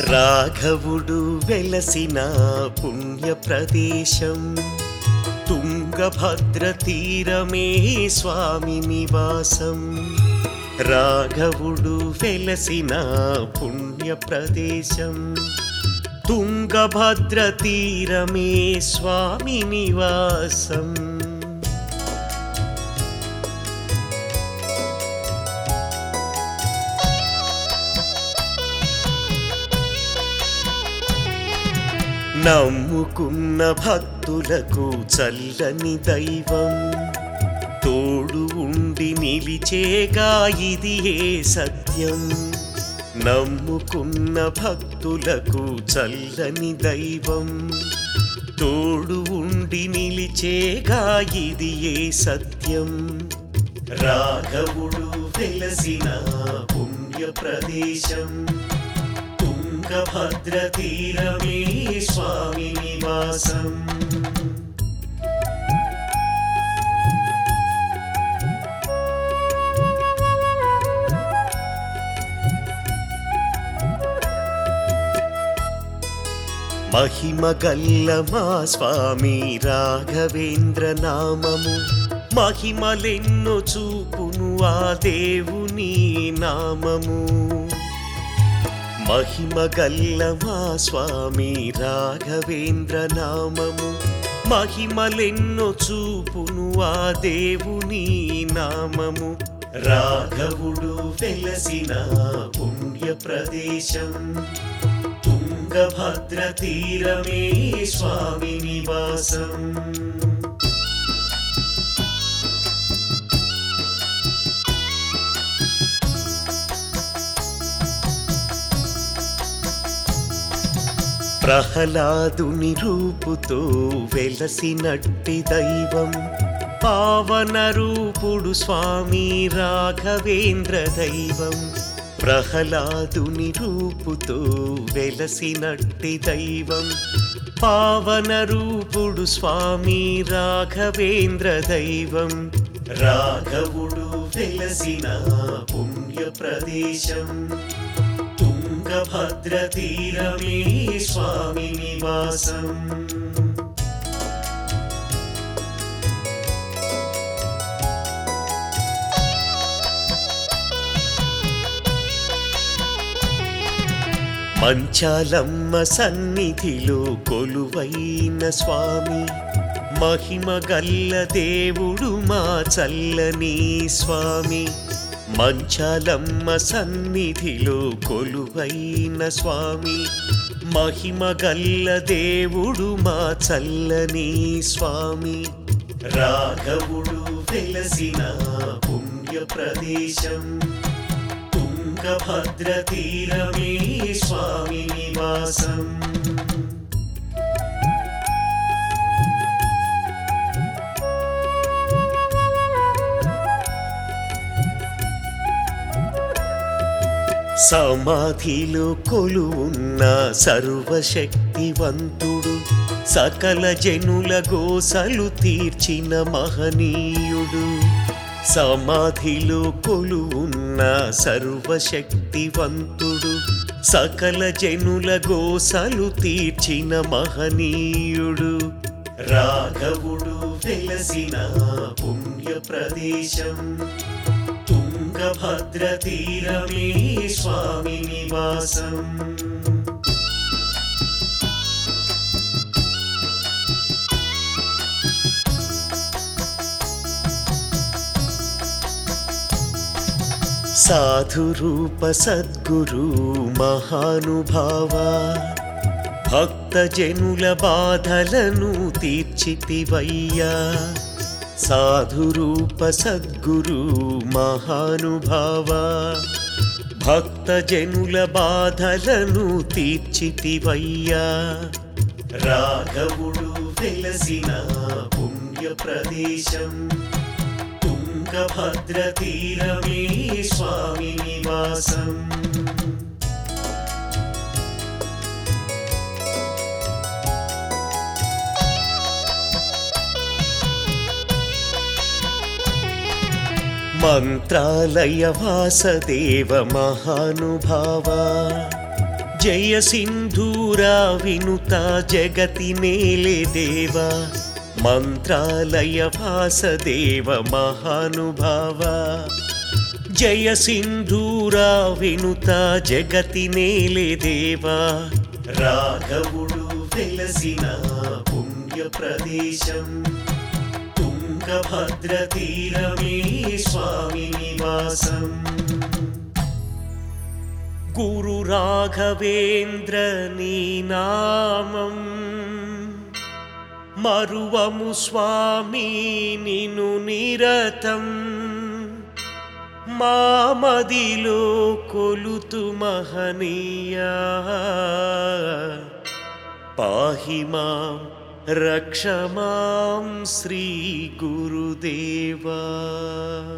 రాఘవుడు వెలసిన పుణ్య ప్రదేశం తుంగభద్ర తీరమే స్వామి నివాసం రాఘవుడు వెలసిన పుణ్య ప్రదేశం తుంగభద్ర తీరమే స్వామి నివాసం నమ్ముకున్న భక్తులకు చల్లని దైవం తోడు ఉండి నిలిచేగా ఇది ఏ సత్యం నమ్ముకున్న భక్తులకు చల్లని దైవం తోడు ఉండి నిలిచేగా ఇది ఏ సత్యం రాఘవుడు వెలసిన పుణ్య ప్రదేశం తుంగభద్ర తీరమే స్వామి నివాసం మహిమ గల్ల మా స్వామి రాఘవేంద్ర నామము మహిమలెన్నో చూపును ఆ దేవుని నామము మహిమ గల్ల మా స్వామి రాఘవేంద్ర నామము మహిమలెన్నో చూపును ఆ దేవుని నామము రాఘవుడు వెలసిన పుణ్య ప్రదేశం తుంగభద్ర తీరమే స్వామి నివాసం ప్రహ్లాదుని రూపుతో వెలసినట్టి దైవం పావన రూపుడు స్వామి రాఘవేంద్ర దైవం ప్రహ్లాదుని రూపుతో వెలసినట్టి దైవం పావన రూపుడు స్వామి రాఘవేంద్ర దైవం రాఘవుడు వెలసిన పుణ్య ప్రదేశం తుంగభద్ర తీరమే స్వామి నివాసం మంచాలమ్మ సన్నిధిలో కొలువైన స్వామి మహిమ గల్ల దేవుడు మా చల్లని స్వామి మంచాలమ్మ సన్నిధిలో కొలువైన స్వామి మహిమ గల్ల దేవుడు మా చల్లని స్వామి రాఘవుడు వెలసిన పుణ్య ప్రదేశం తుంగభద్ర తీరమే స్వామి నివాసం సమాధిలో కొలువున్న సర్వశక్తివంతుడు సకల జనుల గోసలు తీర్చిన మహనీయుడు సమాధిలో కొలువున్న సర్వశక్తివంతుడు సకల జనుల గోసలు తీర్చిన మహనీయుడు రాఘవుడు వెలసిన పుణ్య ప్రదేశం తుంగభద్ర తీరమే స్వామి నివాసం సాధురూప సద్గురు మహానుభావ భక్త జనుల బాధలను తీర్చితివయ్యా సాధురూప సద్గురు మహానుభావ భక్త జనుల బాధలను తీర్చితివయ్యా రాఘవుడు వెలసిన పుణ్య ప్రదేశం తుంగభద్ర తీరమే స్వామి నివాసం మంత్రాలయ వాసదేవ మహానుభావ జయ సింధూరా వినుత జగతి నేలే దేవా మంత్రాలయ వాసదేవ మహానుభావ జయ సింధూరా వినుత జగతి నేలే దేవా రాఘవుడు వెలసిన పుణ్య ప్రదేశం తుంగభద్ర తీరమే స్వామి నివాసం గురు రాఘవేంద్ర నీ నామం మరువము స్వామి నిను నిరతం మామదిలో కొలుతు మహనీయా పాహి మాం రక్ష మాం శ్రీ గురుదేవా